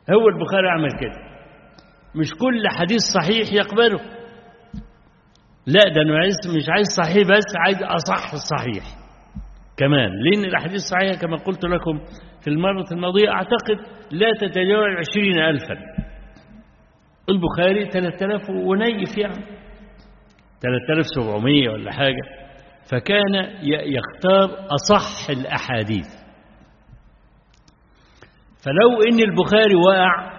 هو البخاري عمل كده مش كل حديث صحيح يقبله لا ده أنا عايز مش عايز صحيح بس عايز أصح الصحيح كمان لأن الأحاديث الصحيحة كما قلت لكم في المرة الماضية أعتقد لا تتجاوز عشرين ألفا البخاري 3000 ونيف يعني 3700 ولا حاجة فكان يختار أصح الأحاديث فلو إن البخاري وقع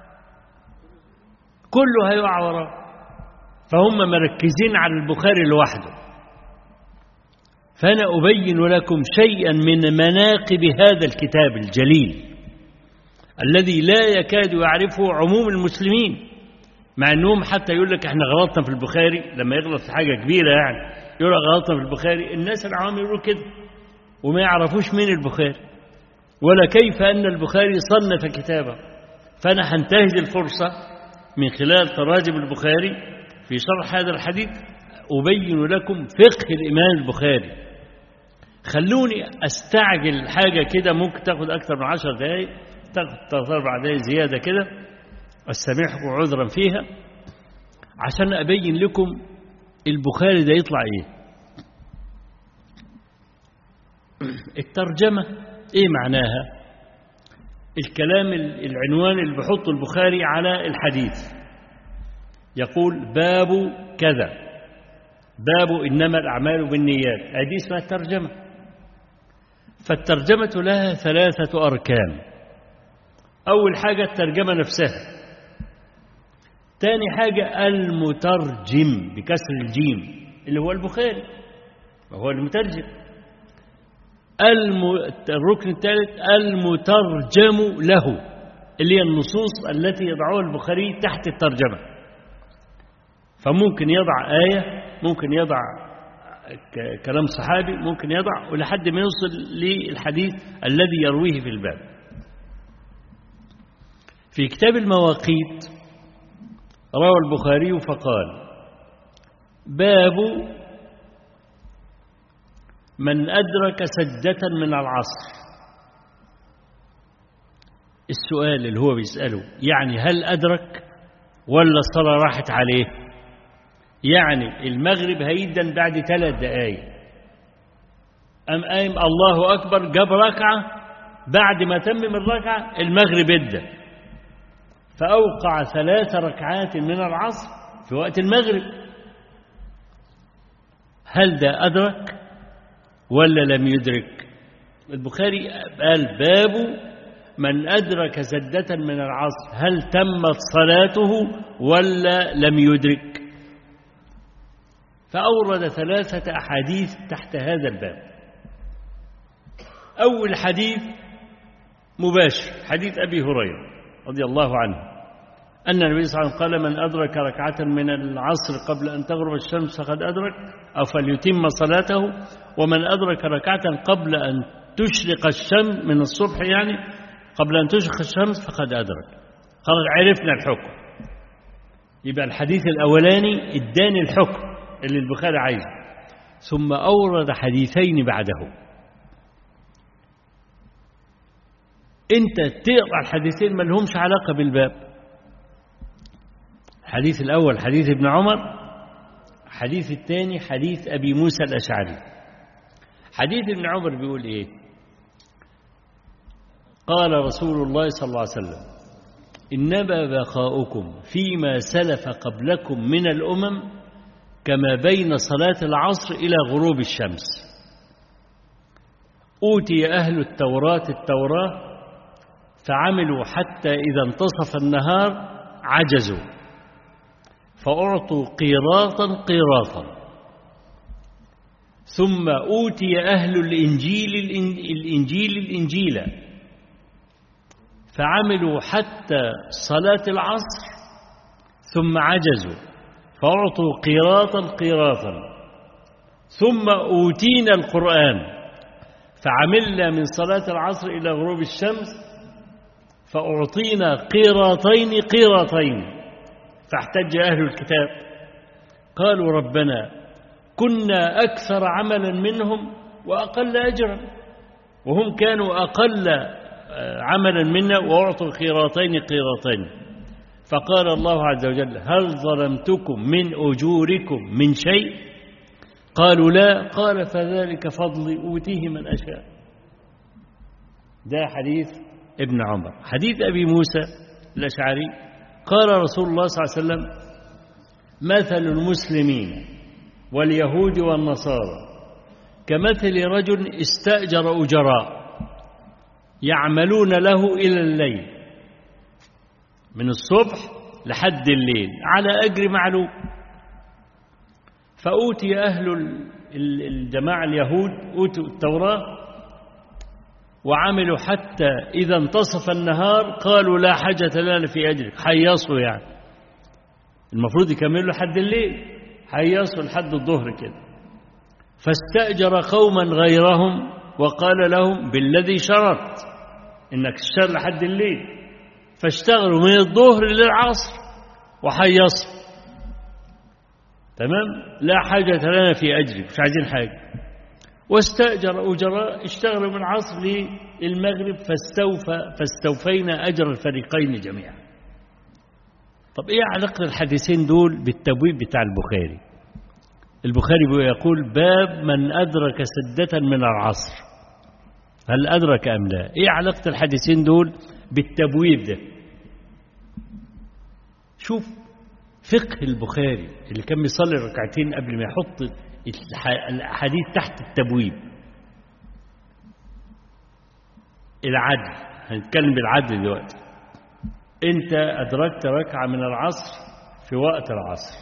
كله هيقع وراه فهم مركزين على البخاري لوحده فأنا أبين لكم شيئا من مناقب هذا الكتاب الجليل الذي لا يكاد يعرفه عموم المسلمين مع أنهم حتى يقول لك احنا غلطنا في البخاري لما يغلط في حاجة كبيرة يعني يقول غلطنا في البخاري الناس العوام يقولوا كده وما يعرفوش مين البخاري ولا كيف أن البخاري صنف كتابه فأنا هنتهز الفرصة من خلال تراجم البخاري في شرح هذا الحديث أبين لكم فقه الإمام البخاري خلوني أستعجل حاجة كده ممكن تاخد أكثر من عشر دقايق تاخد ثلاث أربع دقايق زيادة كده أستمعكم عذرا فيها عشان أبين لكم البخاري ده يطلع إيه الترجمة إيه معناها الكلام العنوان اللي بحطه البخاري على الحديث يقول باب كذا باب إنما الأعمال بالنيات هذه اسمها الترجمة فالترجمة لها ثلاثة أركان أول حاجة الترجمة نفسها تاني حاجة المترجم بكسر الجيم اللي هو البخاري وهو المترجم الم... الركن الثالث المترجم له اللي هي النصوص التي يضعها البخاري تحت الترجمة فممكن يضع آية ممكن يضع كلام صحابي ممكن يضع ولحد ما يوصل للحديث الذي يرويه في الباب في كتاب المواقيت روى البخاري فقال باب من أدرك سجدة من العصر السؤال اللي هو بيسأله يعني هل أدرك ولا الصلاة راحت عليه يعني المغرب هيدا بعد ثلاث دقايق أم قايم الله أكبر جاب ركعة بعد ما تمم الركعة المغرب ادى فأوقع ثلاث ركعات من العصر في وقت المغرب هل ده أدرك ولا لم يدرك البخاري قال باب من أدرك سدة من العصر هل تمت صلاته ولا لم يدرك فأورد ثلاثة أحاديث تحت هذا الباب أول حديث مباشر حديث أبي هريرة رضي الله عنه أن النبي صلى الله عليه وسلم قال من أدرك ركعة من العصر قبل أن تغرب الشمس فقد أدرك أو فليتم صلاته ومن أدرك ركعة قبل أن تشرق الشمس من الصبح يعني قبل أن تشرق الشمس فقد أدرك خلاص عرفنا الحكم يبقى الحديث الأولاني اداني الحكم اللي البخاري عايزه ثم أورد حديثين بعده أنت تقرأ الحديثين ما لهمش علاقة بالباب الحديث الأول حديث ابن عمر حديث الثاني حديث أبي موسى الأشعري حديث ابن عمر بيقول إيه قال رسول الله صلى الله عليه وسلم إنما بقاؤكم فيما سلف قبلكم من الأمم كما بين صلاة العصر إلى غروب الشمس أوتي أهل التوراة التوراة فعملوا حتى إذا انتصف النهار عجزوا فأعطوا قيراطا قيراطا ثم أوتي أهل الإنجيل الإنجيل الإنجيل فعملوا حتى صلاة العصر ثم عجزوا فأعطوا قيراطا قيراطا ثم أوتينا القرآن فعملنا من صلاة العصر إلى غروب الشمس فأعطينا قيراطين قيراطين فاحتج أهل الكتاب قالوا ربنا كنا أكثر عملا منهم وأقل أجرا وهم كانوا أقل عملا منا وأعطوا قيراطين قيراطين فقال الله عز وجل هل ظلمتكم من أجوركم من شيء قالوا لا قال فذلك فضلي أوتيه من أشاء ده حديث ابن عمر حديث أبي موسى الأشعري قال رسول الله صلى الله عليه وسلم مثل المسلمين واليهود والنصارى كمثل رجل استأجر أجراء يعملون له إلى الليل من الصبح لحد الليل على أجر معلوم فأوتي أهل الجماعة اليهود أوتوا التوراة وعملوا حتى إذا انتصف النهار قالوا لا حاجة لنا في أجرك حيصوا يعني المفروض يكملوا لحد الليل حيصوا لحد الظهر كده فاستأجر قوما غيرهم وقال لهم بالذي شرط انك تشتغل لحد الليل فاشتغلوا من الظهر للعصر وحيصوا تمام لا حاجة لنا في أجرك مش عايزين حاجة واستأجر أجراء اشتغلوا من العصر للمغرب فاستوفى فاستوفينا أجر الفريقين جميعا طب ايه علاقة الحديثين دول بالتبويب بتاع البخاري البخاري يقول باب من أدرك سدة من العصر هل أدرك أم لا ايه علاقة الحديثين دول بالتبويب ده شوف فقه البخاري اللي كان بيصلي ركعتين قبل ما يحط الحديث تحت التبويب العدل هنتكلم بالعدل دلوقتي انت ادركت ركعه من العصر في وقت العصر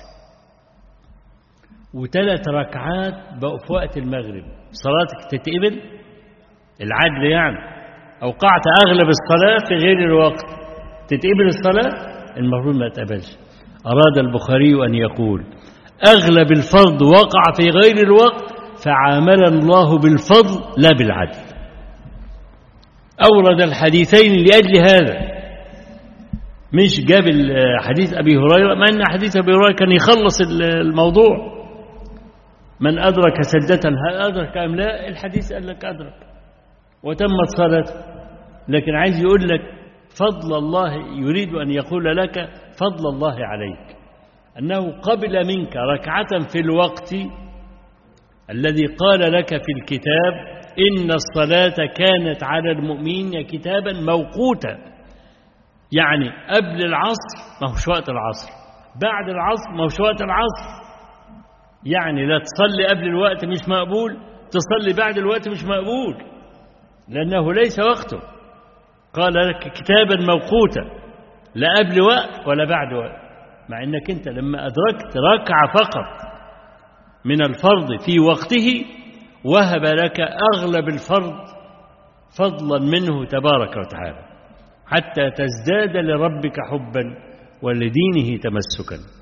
وثلاث ركعات بقوا في وقت المغرب صلاتك تتقبل العدل يعني اوقعت اغلب الصلاه في غير الوقت تتقبل الصلاه المفروض ما تقبلش اراد البخاري ان يقول اغلب الفرض وقع في غير الوقت فعامل الله بالفضل لا بالعدل اورد الحديثين لاجل هذا مش جاب حديث أبي هريرة مع أن حديث أبي هريرة كان يخلص الموضوع من أدرك سجدة هل أدرك أم لا الحديث قال لك أدرك وتمت صلاته لكن عايز يقول لك فضل الله يريد أن يقول لك فضل الله عليك أنه قبل منك ركعة في الوقت الذي قال لك في الكتاب إن الصلاة كانت على المؤمنين كتابا موقوتا يعني قبل العصر ما هوش وقت العصر بعد العصر ما هوش وقت العصر يعني لا تصلي قبل الوقت مش مقبول تصلي بعد الوقت مش مقبول لأنه ليس وقته قال لك كتابا موقوتا لا قبل وقت ولا بعد وقت مع انك انت لما ادركت ركعه فقط من الفرض في وقته وهب لك اغلب الفرض فضلا منه تبارك وتعالى حتى تزداد لربك حبا ولدينه تمسكا